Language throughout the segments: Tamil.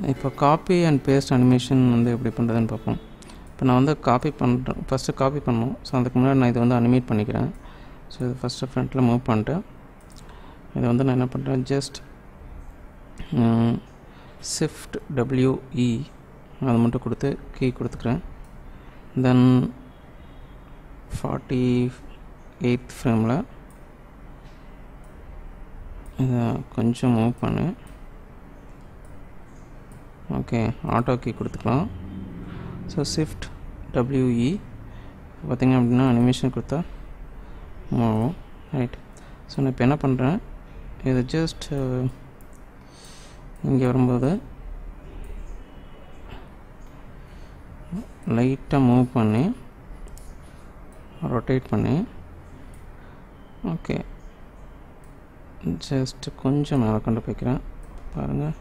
இப்போ காப்பி அண்ட் பேஸ்ட் அனிமேஷன் வந்து எப்படி பண்ணுறதுன்னு பார்ப்போம் இப்போ நான் வந்து காப்பி பண்ணுறேன் ஃபஸ்ட்டு காப்பி பண்ணணும் ஸோ அதுக்கு முன்னாடி நான் இதை வந்து அனிமேட் பண்ணிக்கிறேன் ஸோ இது ஃபஸ்ட்டு ஃப்ரண்ட்டில் மூவ் பண்ணிட்டு இதை வந்து நான் என்ன பண்ணுறேன் ஜஸ்ட் ஷிஃப்ட் டபிள்யூஇ அது மட்டும் கொடுத்து கீ கொடுத்துக்கிறேன் தென் ஃபார்ட்டி எயித் ஃப்ரேமில் இதை கொஞ்சம் மூவ் பண்ணு ஓகே ஆட்டோ கீ கொடுத்துக்கலாம் ஸோ ஷிஃப்ட் டபிள்யூஇ பார்த்திங்க அப்படின்னா அனிமேஷன் கொடுத்தா மூவ் ஆகும் ரைட் ஸோ நான் இப்போ என்ன பண்ணுறேன் இது ஜஸ்ட் இங்கே வரும்போது லைட்டாக மூவ் பண்ணி ரொட்டேட் பண்ணி ஓகே ஜஸ்ட் கொஞ்சம் மேலே கொண்டு போய்க்கிறேன் பாருங்கள்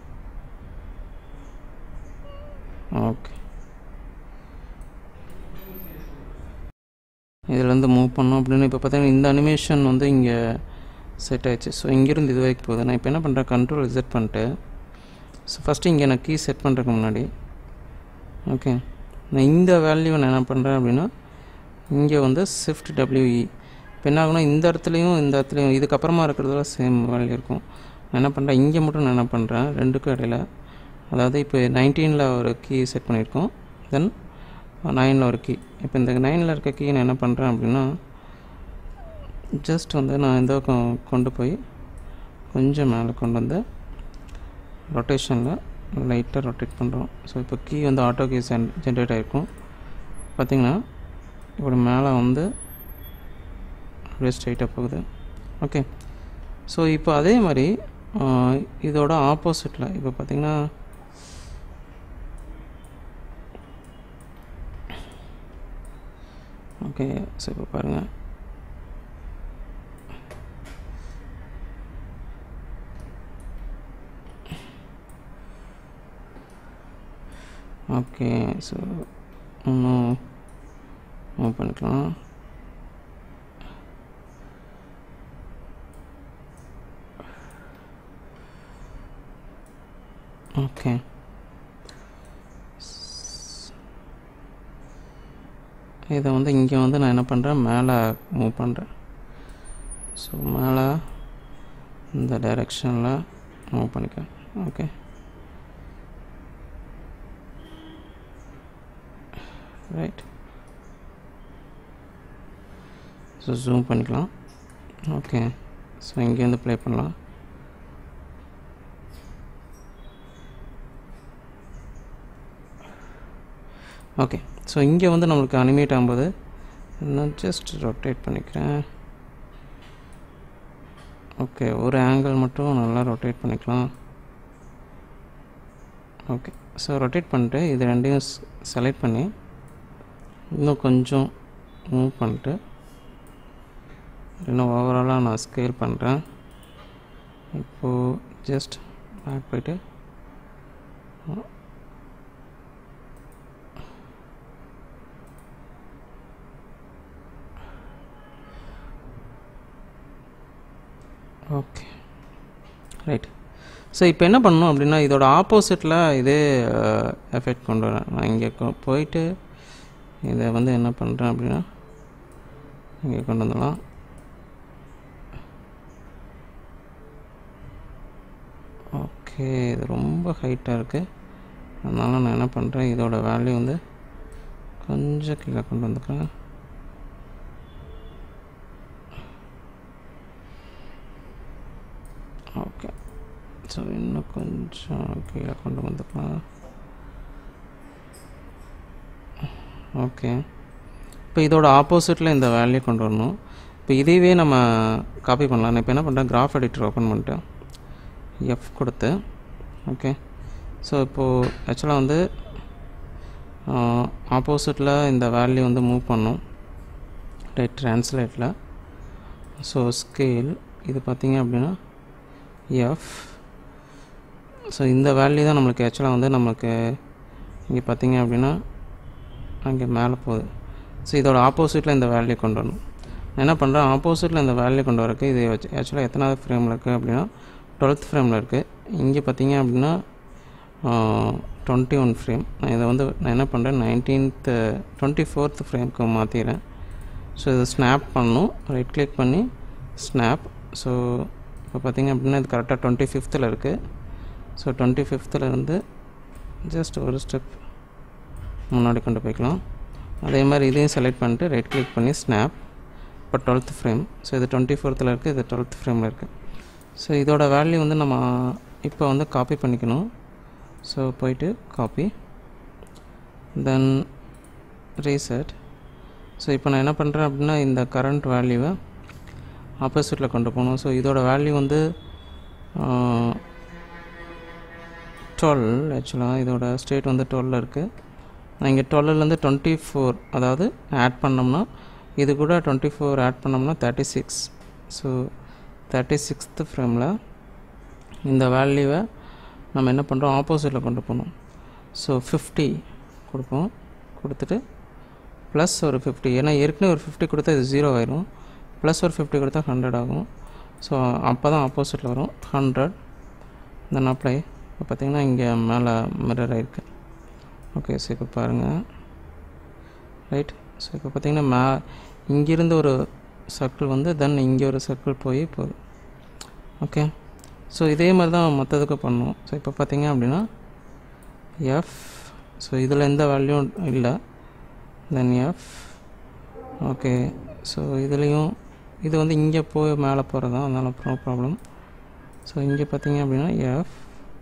ஓகே இதிலேருந்து மூவ் பண்ணோம் அப்படின்னு இப்போ பார்த்தீங்கன்னா இந்த அனிமேஷன் வந்து இங்கே செட் ஆயிடுச்சு ஸோ இங்கேருந்து இது வரைக்கும் போகுது நான் இப்போ என்ன பண்ணுறேன் கண்ட்ரோல் செட் பண்ணிட்டு ஸோ ஃபஸ்ட்டு இங்கே நான் கீ செட் பண்ணுறதுக்கு முன்னாடி ஓகே நான் இந்த வேல்யூ நான் என்ன பண்ணுறேன் அப்படின்னா இங்கே வந்து ஷிஃப்ட் டபிள்யூஇ இப்போ என்ன ஆகுனா இந்த இடத்துலையும் இந்த இடத்துலையும் இதுக்கப்புறமா இருக்கிறதுல சேம் வேல்யூ இருக்கும் நான் என்ன பண்ணுறேன் இங்கே மட்டும் நான் என்ன பண்ணுறேன் ரெண்டுக்கும் இடையில அதாவது இப்போ நைன்டீனில் ஒரு கீ செட் பண்ணியிருக்கோம் தென் நைனில் ஒரு கீ இப்போ இந்த நைனில் இருக்க கீ நான் என்ன பண்ணுறேன் அப்படின்னா ஜஸ்ட் வந்து நான் இந்த பக்கம் கொண்டு போய் கொஞ்சம் மேலே கொண்டு வந்து ரொட்டேஷனில் லைட்டாக ரொட்டேட் பண்ணுறோம் ஸோ இப்போ கீ வந்து ஆட்டோ கீ சென் ஜென்ரேட் ஆகிருக்கும் பார்த்திங்கன்னா இப்படி மேலே வந்து அப்படியே ஸ்ட்ரைட்டாக போகுது ஓகே ஸோ இப்போ அதே மாதிரி இதோட ஆப்போசிட்டில் இப்போ பார்த்திங்கன்னா ஓகே ஸோ இப்போ பாருங்கள் ஓகே ஸோ இன்னும் மூவ் பண்ணிக்கலாம் ஓகே இதை வந்து இங்கே வந்து நான் என்ன பண்ணுறேன் மேலே மூவ் பண்ணுறேன் ஸோ மேலே இந்த டைரெக்ஷனில் மூவ் பண்ணிக்கிறேன் ஓகே ரைட் ஸோ ஜூம் பண்ணிக்கலாம் ஓகே ஸோ இங்கேருந்து ப்ளே பண்ணலாம் ஓகே ஸோ இங்கே வந்து நம்மளுக்கு அனிமேட் ஆகும்போது நான் ஜஸ்ட் ரொட்டேட் பண்ணிக்கிறேன் ஓகே ஒரு ஆங்கிள் மட்டும் நல்லா ரொட்டேட் பண்ணிக்கலாம் ஓகே ஸோ ரொட்டேட் பண்ணிட்டு இது ரெண்டையும் செலக்ட் பண்ணி இன்னும் கொஞ்சம் மூவ் பண்ணிட்டு இன்னும் ஓவராலாக நான் ஸ்கேல் பண்ணுறேன் இப்போது ஜஸ்ட் பேக் போயிட்டு ஓகே ரைட் ஸோ இப்போ என்ன பண்ணணும் அப்படின்னா இதோட ஆப்போசிட்டில் இதே எஃபெக்ட் கொண்டு வரேன் நான் இங்கே போயிட்டு இதை வந்து என்ன பண்ணுறேன் அப்படின்னா இங்கே கொண்டு வந்துடலாம் ஓகே இது ரொம்ப ஹைட்டாக இருக்குது அதனால் நான் என்ன பண்ணுறேன் இதோட வேல்யூ வந்து கொஞ்சம் கீழே கொண்டு வந்துக்கிறேன் ஓகே ஸோ இன்னும் கொஞ்சம் கீழே கொண்டு வந்துக்கலாம் ஓகே இப்போ இதோட ஆப்போசிட்டில் இந்த வேல்யூ கொண்டு வரணும் இப்போ இதையவே நம்ம காப்பி பண்ணலாம் நான் இப்போ என்ன பண்ணுறேன் கிராஃப் எடிட்டர் ஓப்பன் பண்ணிட்டேன் எஃப் கொடுத்து ஓகே ஸோ இப்போது ஆக்சுவலாக வந்து ஆப்போசிட்டில் இந்த வேல்யூ வந்து மூவ் பண்ணும் ரைட் ட்ரான்ஸ்லேட்டில் ஸோ ஸ்கேல் இது பார்த்திங்க அப்படின்னா எஃப் ஸோ இந்த வேல்யூ தான் நம்மளுக்கு ஆக்சுவலாக வந்து நமக்கு இங்கே பார்த்திங்க அப்படின்னா அங்கே மேலே போகுது ஸோ இதோட ஆப்போசிட்டில் இந்த வேல்யூ கொண்டு வரணும் நான் என்ன பண்ணுறேன் ஆப்போசிட்டில் இந்த வேல்யூ கொண்டு வரக்கு இது ஆக்சுவலாக எத்தனாவது ஃப்ரேமில் இருக்குது அப்படின்னா டுவெல்த் ஃப்ரேமில் இருக்குது இங்கே பார்த்தீங்க அப்படின்னா டுவெண்ட்டி ஒன் ஃப்ரேம் நான் இதை வந்து நான் என்ன பண்ணுறேன் நைன்டீன்த்து டுவெண்ட்டி ஃபோர்த் ஃப்ரேம்க்கு மாற்றிடுறேன் ஸோ இதை ஸ்னாப் பண்ணணும் ரைட் கிளிக் பண்ணி ஸ்னாப் ஸோ இப்போ பார்த்தீங்க அப்படின்னா இது கரெக்டாக டுவெண்ட்டி ஃபிஃப்த்தில் இருக்குது ஸோ டுவெண்ட்டி ஃபிஃப்த்தில் இருந்து ஜஸ்ட் ஒரு ஸ்டெப் முன்னாடி கொண்டு போய்க்கலாம் அதே மாதிரி இதையும் செலக்ட் பண்ணிட்டு ரைட் கிளிக் பண்ணி ஸ்னாப் இப்போ டுவெல்த் ஃப்ரேம் ஸோ இது டுவெண்ட்டி ஃபோர்த்தில் இருக்குது இது டுவெல்த் ஃப்ரேமில் இருக்குது ஸோ இதோட வேல்யூ வந்து நம்ம இப்போ வந்து காப்பி பண்ணிக்கணும் ஸோ போயிட்டு காப்பி தென் ரீசெட் ஸோ இப்போ நான் என்ன பண்ணுறேன் அப்படின்னா இந்த கரண்ட் வேல்யூவை ஆப்போசிட்டில் கொண்டு போகணும் ஸோ இதோட வேல்யூ வந்து டுவெல் ஆக்சுவலாக இதோட ஸ்டேட் வந்து டுவெல்ல இருக்குது நான் இங்கே டுவெல்லேருந்து டுவெண்ட்டி ஃபோர் அதாவது ஆட் பண்ணோம்னா இது கூட டுவெண்ட்டி ஃபோர் ஆட் பண்ணோம்னா thirty six so thirty sixth ஃப்ரேமில் இந்த வேல்யூவை நம்ம என்ன பண்ணுறோம் ஆப்போசிட்டில் கொண்டு போகணும் ஸோ ஃபிஃப்டி கொடுப்போம் கொடுத்துட்டு ப்ளஸ் ஒரு ஃபிஃப்டி ஏன்னா ஏற்கனவே ஒரு ஃபிஃப்டி கொடுத்தா இது ஜீரோ ஆயிரும் ப்ளஸ் ஒரு ஃபிஃப்டி கொடுத்தா ஹண்ட்ரட் ஆகும் ஸோ அப்போ தான் ஆப்போசிட்டில் வரும் ஹண்ட்ரட் தென் அப்ளை இப்போ பார்த்தீங்கன்னா இங்கே மேலே மிரர் ஆயிருக்கு ஓகே ஸோ இப்போ பாருங்கள் ரைட் ஸோ இப்போ பார்த்தீங்கன்னா மே இங்கேருந்து ஒரு சர்க்கிள் வந்து தென் இங்கே ஒரு சர்க்கிள் போய் போகுது ஓகே ஸோ இதே மாதிரி தான் மற்றதுக்கு பண்ணுவோம் ஸோ இப்போ பார்த்தீங்க அப்படின்னா எஃப் ஸோ இதில் எந்த வேல்யூவும் இல்லை தென் எஃப் ஓகே ஸோ இதுலேயும் இது வந்து இங்கே போய் மேலே போகிறது தான் அதனால் நோ ப்ராப்ளம் ஸோ இங்கே பார்த்தீங்க அப்படின்னா F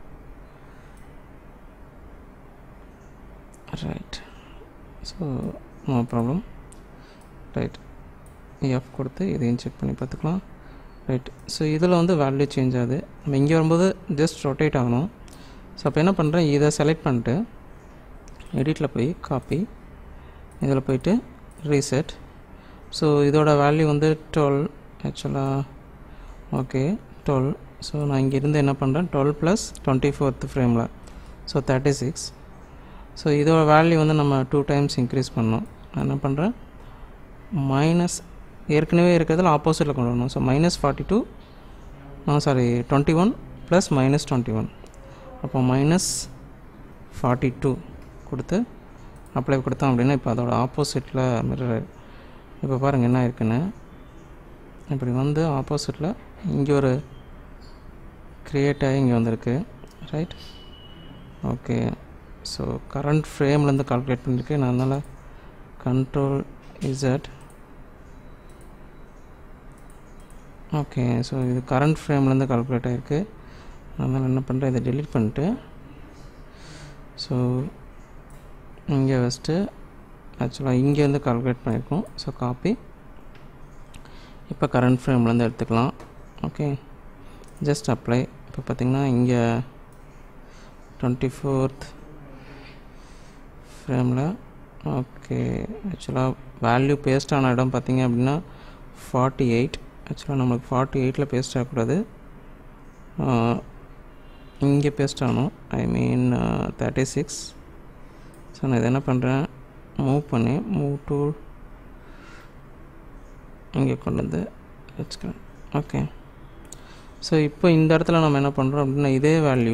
right so no problem right F கொடுத்து இதையும் செக் பண்ணி பார்த்துக்கலாம் ரைட் ஸோ இதில் வந்து வேல்யூ சேஞ்ச் ஆகுது நம்ம இங்கே வரும்போது ஜஸ்ட் ரொட்டேட் ஆகணும் ஸோ அப்போ என்ன பண்ணுறேன் இதை செலக்ட் பண்ணிட்டு எடிட்டில் போய் காப்பி இதில் போயிட்டு ரீசெட் ஸோ இதோட வேல்யூ வந்து டுவெல் ஆக்சுவலாக ஓகே டுவெல் ஸோ நான் இங்கேருந்து என்ன பண்ணுறேன் டுவெல் ப்ளஸ் டுவெண்ட்டி ஃபோர்த் ஃப்ரேமில் ஸோ தேர்ட்டி சிக்ஸ் ஸோ இதோட வேல்யூ வந்து நம்ம டூ டைம்ஸ் இன்க்ரீஸ் பண்ணோம் நான் என்ன பண்ணுறேன் மைனஸ் ஏற்கனவே இருக்கிறதுல ஆப்போசிட்டில் கொண்டு வரணும் so minus forty two sorry twenty one plus minus twenty one அப்போ மைனஸ் ஃபார்ட்டி டூ கொடுத்து அப்ளை கொடுத்தோம் அப்படின்னா இப்போ அதோட ஆப்போசிட்டில் மிரர் இப்போ பாருங்கள் என்ன இருக்குன்னு இப்படி வந்து ஆப்போசிட்டில் இங்கே ஒரு க்ரியேட் ஆகி இங்கே வந்திருக்கு ரைட் ஓகே ஸோ கரண்ட் ஃப்ரேம்லேருந்து கால்குலேட் பண்ணியிருக்கேன் நான் அதனால் கண்ட்ரோல் இசட் ஓகே ஸோ இது கரண்ட் ஃப்ரேம்லேருந்து கால்குலேட் ஆகிருக்கு அதனால் என்ன பண்ணுறேன் இதை டெலிட் பண்ணிட்டு ஸோ இங்கே ஃபஸ்ட்டு ஆக்சுவலாக இங்கேருந்து கால்குலேட் பண்ணியிருக்கோம் ஸோ காப்பி இப்போ கரண்ட் ஃப்ரேம்லேருந்து எடுத்துக்கலாம் ஓகே ஜஸ்ட் அப்ளை இப்போ பார்த்திங்கன்னா இங்கே டுவெண்ட்டி ஃபோர்த் ஃப்ரேமில் ஓகே ஆக்சுவலாக வேல்யூ பேஸ்ட் ஆன இடம் பார்த்திங்க அப்படின்னா ஃபார்ட்டி எயிட் ஆக்சுவலாக நம்மளுக்கு ஃபார்ட்டி எயிட்டில் பேஸ்ட் ஆகக்கூடாது இங்கே பேஸ்ட் ஆகணும் I mean thirty six so நான் இதை என்ன பண்ணுறேன் மூவ் பண்ணி மூவ் டூல் இங்கே கொண்டு வந்து வச்சுக்கிறேன் ஓகே ஸோ இப்போ இந்த இடத்துல நம்ம என்ன பண்ணுறோம் அப்படின்னா இதே வேல்யூ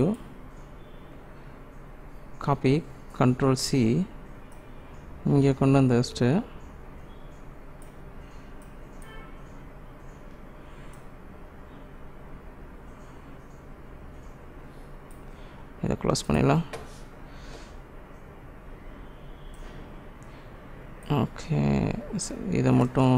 காப்பி கண்ட்ரோல் சி இங்கே கொண்டு வந்து வச்சுட்டு இதை க்ளோஸ் பண்ணிடலாம் ஓகே இதை மட்டும்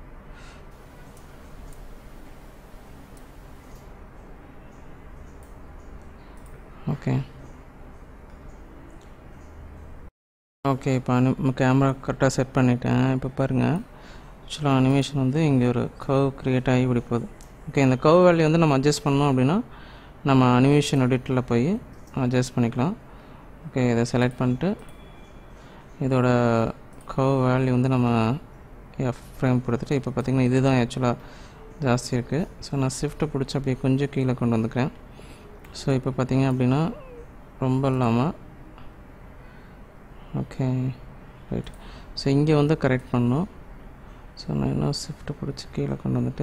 ஓகே ஓகே இப்போ அனி கேமரா கரெக்டாக செட் பண்ணிட்டேன் இப்போ பாருங்கள் ஆக்சுவலாக அனிமேஷன் வந்து இங்கே ஒரு கர்வ் க்ரியேட் ஆகி இப்படி போகுது ஓகே இந்த கர்வ் வேல்யூ வந்து நம்ம அட்ஜஸ்ட் பண்ணோம் அப்படின்னா நம்ம அனிமேஷன் எடிட்டில் போய் அட்ஜஸ்ட் பண்ணிக்கலாம் ஓகே இதை செலக்ட் பண்ணிட்டு இதோட கர்வ் வேல்யூ வந்து நம்ம எஃப் ஃப்ரேம் கொடுத்துட்டு இப்போ பார்த்திங்கன்னா இதுதான் ஆக்சுவலாக ஜாஸ்தி இருக்குது ஸோ நான் ஷிஃப்ட்டை பிடிச்சி அப்படியே கொஞ்சம் கீழே கொண்டு வந்துக்கிறேன் ஸோ இப்போ பார்த்திங்க அப்படின்னா ரொம்ப இல்லாமல் ஓகே ரைட் ஸோ இங்கே வந்து கரெக்ட் பண்ணோம் ஸோ நான் இன்னும் ஷிஃப்ட்டை பிடிச்சி கீழே கொண்டு வந்துட்டு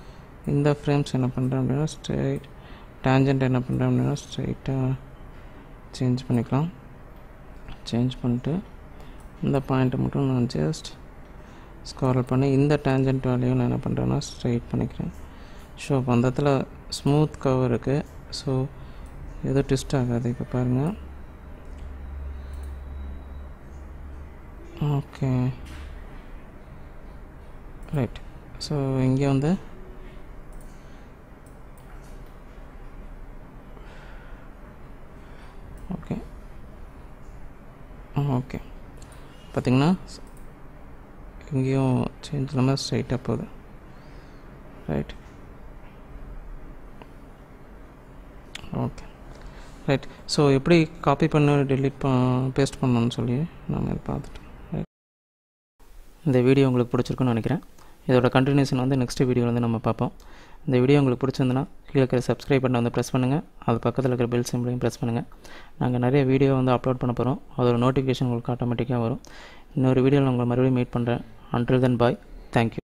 இந்த ஃப்ரேம்ஸ் என்ன பண்ணுறேன் அப்படின்னா ஸ்ட்ரைட் டேஞ்சண்ட் என்ன பண்ணுறேன் அப்படின்னா ஸ்ட்ரைட்டாக சேஞ்ச் பண்ணிக்கலாம் சேஞ்ச் பண்ணிட்டு இந்த பாயிண்ட்டை மட்டும் நான் ஜஸ்ட் ஸ்காரல் பண்ணி இந்த டேஞ்சன்ட் வேல்யூ நான் என்ன பண்ணுறேன்னா ஸ்ட்ரைட் பண்ணிக்கிறேன் ஸோ அப்போ அந்த இடத்துல ஸ்மூத் கவர் இருக்குது ஸோ எதுவும் ட்விஸ்ட் ஆகாது இப்போ பாருங்கள் ஓகே ரைட் ஸோ இங்கே வந்து ஓகே ஓகே பார்த்திங்கன்னா எங்கேயும் சேஞ்ச் இல்லாமல் ஸ்ட்ரைட்டாக போகுது ரைட் ஓகே ரைட் ஸோ எப்படி காப்பி பண்ண டெலிட் ப பேஸ்ட் பண்ணணும்னு சொல்லி நம்ம இதை பார்த்துட்டோம் ரைட் இந்த வீடியோ உங்களுக்கு பிடிச்சிருக்குன்னு நினைக்கிறேன் இதோட கண்டினியூஷன் வந்து நெக்ஸ்ட் வீடியோ வந்து நம்ம பார்ப்போம் இந்த வீடியோ உங்களுக்கு பிடிச்சிருந்துன்னா கீழே இருக்கிற சப்ஸ்கிரைப் பட்டனை வந்து ப்ரெஸ் பண்ணுங்கள் அது பக்கத்தில் இருக்கிற பெல் சிம்பிளையும் ப்ரெஸ் பண்ணுங்கள் நாங்கள் நிறைய வீடியோ வந்து அப்லோட் பண்ண போகிறோம் அதோட நோட்டிஃபிகேஷன் உங்களுக்கு ஆட்டோமேட்டிக்காக வரும் இன்னொரு வீடியோவில் உங்களை மறுபடியும் மீட் பண்ணுறேன் அன்டில் தென் பாய் தேங்க்யூ